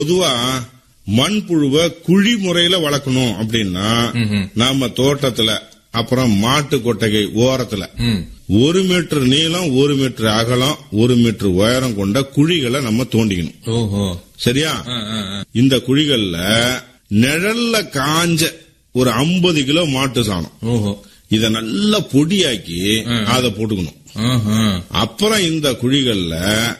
பொதுவா மண்புழுவை குழி முறையில வளர்க்கணும் அப்படின்னா நாம தோட்டத்துல அப்புறம் மாட்டு கொட்டகை ஓரத்துல ம் ஒரு மீட்டர் நீளம் ஒரு மீட்டர் அகலம் ஒரு மீட்டர் உயரம் கொண்ட குழிகளை நம்ம தோண்டிக்கணும் ஓஹோ சரியா ஆ, ஆ, ஆ. இந்த குழிகள்ல நிழல்ல காஞ்ச ஒரு 50 கிலோ மாட்டு சாணம் ஓஹோ இத நல்லா பொடியாக்கி அதை போட்டுக்கணும் ஆஹா. அப்புறம் இந்த குழிகள்ல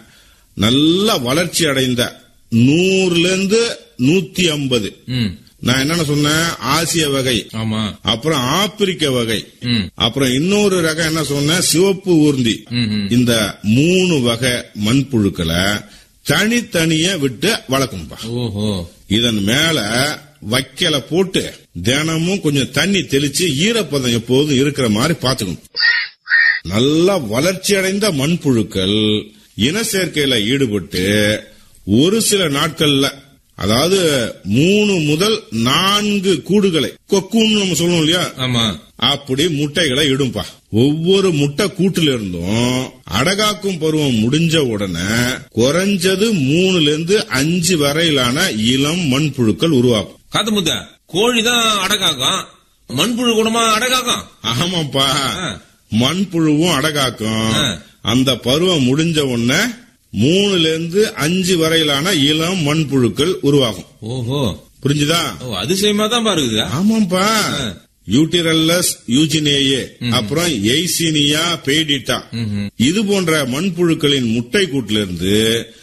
நல்ல வளர்ச்சி அடைந்த நூறுல இருந்து நூத்தி ஐம்பது ம் நான் என்னென்ன சொன்னேன் ஆசிய வகை ஆமா அப்புறம் ஆப்பிரிக்க வகை ம் அப்புறம் இன்னொரு ரகம் என்ன சொன்னேன் சிவப்பு ஊர்ந்தி ம், ம். இந்த மூணு வகை மண்புழுக்களை தனித்தனியா விட்டு வளர்க்கணும்பா ஓஹோ இதன் மேல வைக்கல போட்டு தினமும் கொஞ்சம் தண்ணி தெளிச்சு ஈரப்பதம் எப்போதும் இருக்கிற மாதிரி பாத்துக்கணும் நல்லா வளர்ச்சி அடைந்த மண்புழுக்கள் இன சேர்க்கையில ஈடுபட்டு ஒரு சில நாட்கள்ல அதாவது மூணு முதல் நான்கு கூடுகளை கொக்குன்னு நம்ம சொல்லுவோம் இல்லையா ஆமா அப்படி முட்டைகளை இடும்பா ஒவ்வொரு முட்டை கூட்டுல இருந்தும் அடகாக்கும் பருவம் முடிஞ்ச உடனே குறைஞ்சது மூணுல இருந்து அஞ்சு வரையிலான இளம் மண்புழுக்கள் உருவாகும் காத்து முத்த கோழி தான் அடகாக்கும் மண்புழு கூடமா அடகாக்கும் ஆமாப்பா ஆ. மண்புழுவும் அடகாக்கும் ஆ. அந்த பருவம் முடிஞ்ச உடனே மூணுல இருந்து அஞ்சு வரையிலான இளம் மண்புழுக்கள் உருவாகும் ஓஹோ புரிஞ்சுதா ஓ அதிசயமா தான் பாருக்குதா ஆமாப்பா யூட்டிரல்லஸ் யூஜினேயே அப்புறம் எய்சீனியா பெய்டிட்டா இது போன்ற மண்புழுக்களின் முட்டை கூட்டிலிருந்து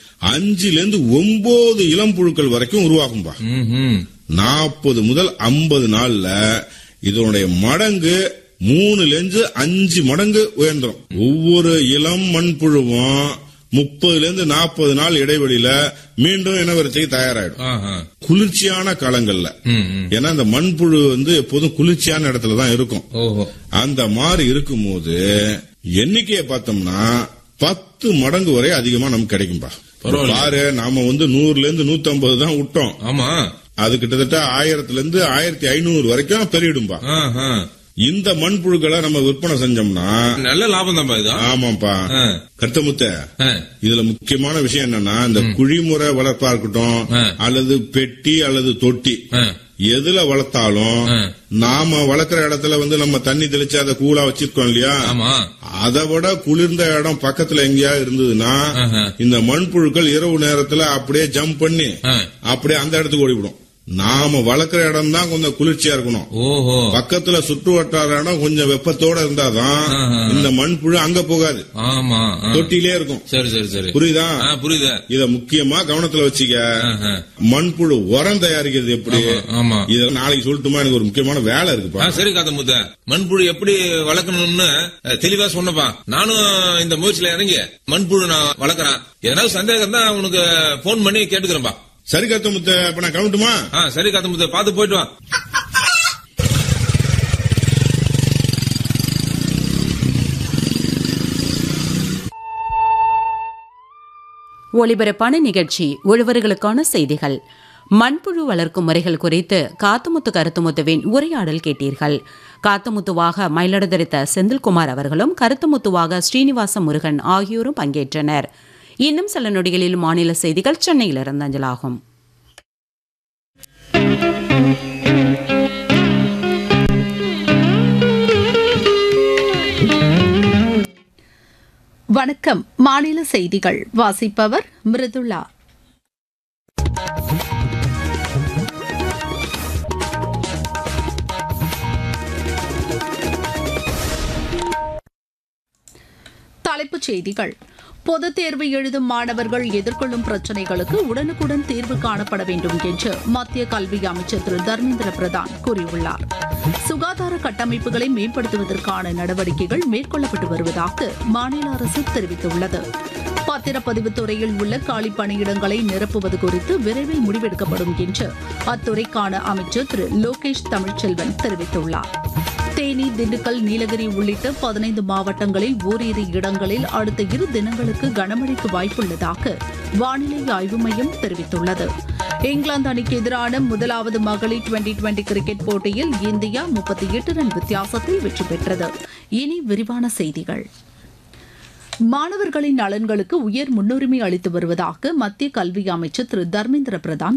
அஞ்சுல இருந்து ஒன்பது இளம் புழுக்கள் வரைக்கும் உருவாகும்பா ம் நாற்பது முதல் ஐம்பது நாள்ல இதனுடைய மடங்கு மூணுல இருந்து அஞ்சு மடங்கு உயர்ந்துரும் ஒவ்வொரு இளம் மண்புழுவும் முப்பதுல இருந்து நாற்பது நாள் இடைவெளியில மீண்டும் இனவரத்துக்கு தயாராயிடும் ஆஹா குளிர்ச்சியான காலங்கள்ல ம் ம் ஏன்னா இந்த மண்புழு வந்து எப்போதும் குளிர்ச்சியான இடத்துல தான் இருக்கும் ஓஹோ அந்த மாதிரி இருக்கும்போது எண்ணிக்கையை பார்த்தோம்னா பத்து மடங்கு வரை அதிகமா நமக்கு கிடைக்கும்பா பரவாயில்ல. பாரு நாம வந்து நூறுல இருந்து நூத்தி ஐம்பது தான் விட்டோம் ஆமா அது கிட்டத்தட்ட ஆயிரத்துல இருந்து ஆயிரத்தி ஐநூறு வரைக்கும் பெருகிடும்பா ஆஹா இந்த மண்புழுக்களை நம்ம விற்பனை செஞ்சோம்னா நல்ல லாபம் தான் இது ஆமாப்பா ஆ. கருத்தமுத்த ஆ. இதுல முக்கியமான விஷயம் என்னன்னா இந்த குழிமுறை வளர்ப்பா இருக்கட்டும் ஆ. அல்லது பெட்டி அல்லது தொட்டி ஆ. எதுல வளர்த்தாலும் ஆ. நாம வளர்க்குற இடத்துல வந்து நம்ம தண்ணி தெளிச்சு அதை கூலா வச்சிருக்கோம் இல்லையா ஆமா அதை விட குளிர்ந்த இடம் பக்கத்துல எங்கேயா இருந்ததுன்னா ஆஹா. இந்த மண்புழுக்கள் இரவு நேரத்துல அப்படியே ஜம்ப் பண்ணி ஆ. அப்படியே அந்த இடத்துக்கு ஓடிவிடும் நாம வளர்க்குற இடம் தான் கொஞ்சம் குளிர்ச்சியா இருக்கணும் ஓஹோ பக்கத்துல சுற்று வட்டார இடம் கொஞ்சம் வெப்பத்தோட இருந்தாதான் ஆஹா. இந்த மண்புழு அங்க போகாது ஆமா ஆ. தொட்டிலே இருக்கும் சரி சரி சரி புரியுதா ஆ புரியுது இத முக்கியமா கவனத்துல வச்சுக்க ஆஹா. மண்புழு உரம் தயாரிக்கிறது எப்படி ஆமா, ஆமா இத நாளைக்கு சொல்லட்டுமா எனக்கு ஒரு முக்கியமான வேலை ஆ இருக்குப்பா சரி காத்த முத்த மண்புழு எப்படி வளர்க்கணும்னு அஹ், தெளிவா சொன்னப்பா நானும் இந்த முயற்சியில இறங்கி மண்புழு நான் வளர்க்கறேன் ஏதாவது சந்தேகம் தான் உனக்கு போன் பண்ணி கேட்டுக்கிறேன்பா சரி கத்த முத்த அப்ப நான் கவனிட்டுமா ஆ சரி காத்த முத்த பாத்து போயிட்டு வா ஒளிபரப்பான நிகழ்ச்சி உழவர்களுக்கான செய்திகள் மண்புழு வளர்க்கும் முறைகள் குறித்து காத்துமுத்து கருத்துமுத்துவின் உரையாடல் கேட்டீர்கள் காத்துமுத்துவாக மயிலடுதரித்த செந்தில்குமார் அவர்களும் கருத்துமுத்துவாக ஸ்ரீனிவாச முருகன் ஆகியோரும் பங்கேற்றனர் இன்னும் சில நொடிகளில் மாநில செய்திகள் சென்னையிலிருந்து அஞ்சலாகும் வணக்கம் மாநில செய்திகள் வாசிப்பவர் மிருதுளா தலைப்புச் செய்திகள் பொதுத் தேர்வு எழுதும் மாணவர்கள் எதிர்கொள்ளும் பிரச்சினைகளுக்கு உடனுக்குடன் தீர்வு காணப்பட வேண்டும் என்று மத்திய கல்வி அமைச்சர் திரு தர்மேந்திர பிரதான் கூறியுள்ளார் சுகாதார கட்டமைப்புகளை மேம்படுத்துவதற்கான நடவடிக்கைகள் மேற்கொள்ளப்பட்டு வருவதாக மாநில அரசு தெரிவித்துள்ளது பத்திரப்பதிவு துறையில் உள்ள காலி பணியிடங்களை நிரப்புவது குறித்து விரைவில் முடிவெடுக்கப்படும் என்று அத்துறைக்கான அமைச்சர் திரு லோகேஷ் தமிழ்ச்செல்வன் தெரிவித்துள்ளார் தேனி திண்டுக்கல் நீலகிரி உள்ளிட்ட பதினைந்து மாவட்டங்களில் ஓரிரு இடங்களில் அடுத்த இரு தினங்களுக்கு கனமழைக்கு வாய்ப்புள்ளதாக வானிலை ஆய்வு மையம் தெரிவித்துள்ளது இங்கிலாந்து அணிக்கு எதிரான முதலாவது மகளிர் டுவெண்டி டுவெண்டி கிரிக்கெட் போட்டியில் இந்தியா முப்பத்தி எட்டு ரன் வித்தியாசத்தில் வெற்றி பெற்றது இனி விரிவான செய்திகள் மாணவர்களின் நலன்களுக்கு உயர் முன்னுரிமை அளித்து வருவதாக மத்திய கல்வி அமைச்சர் திரு தர்மேந்திர பிரதான்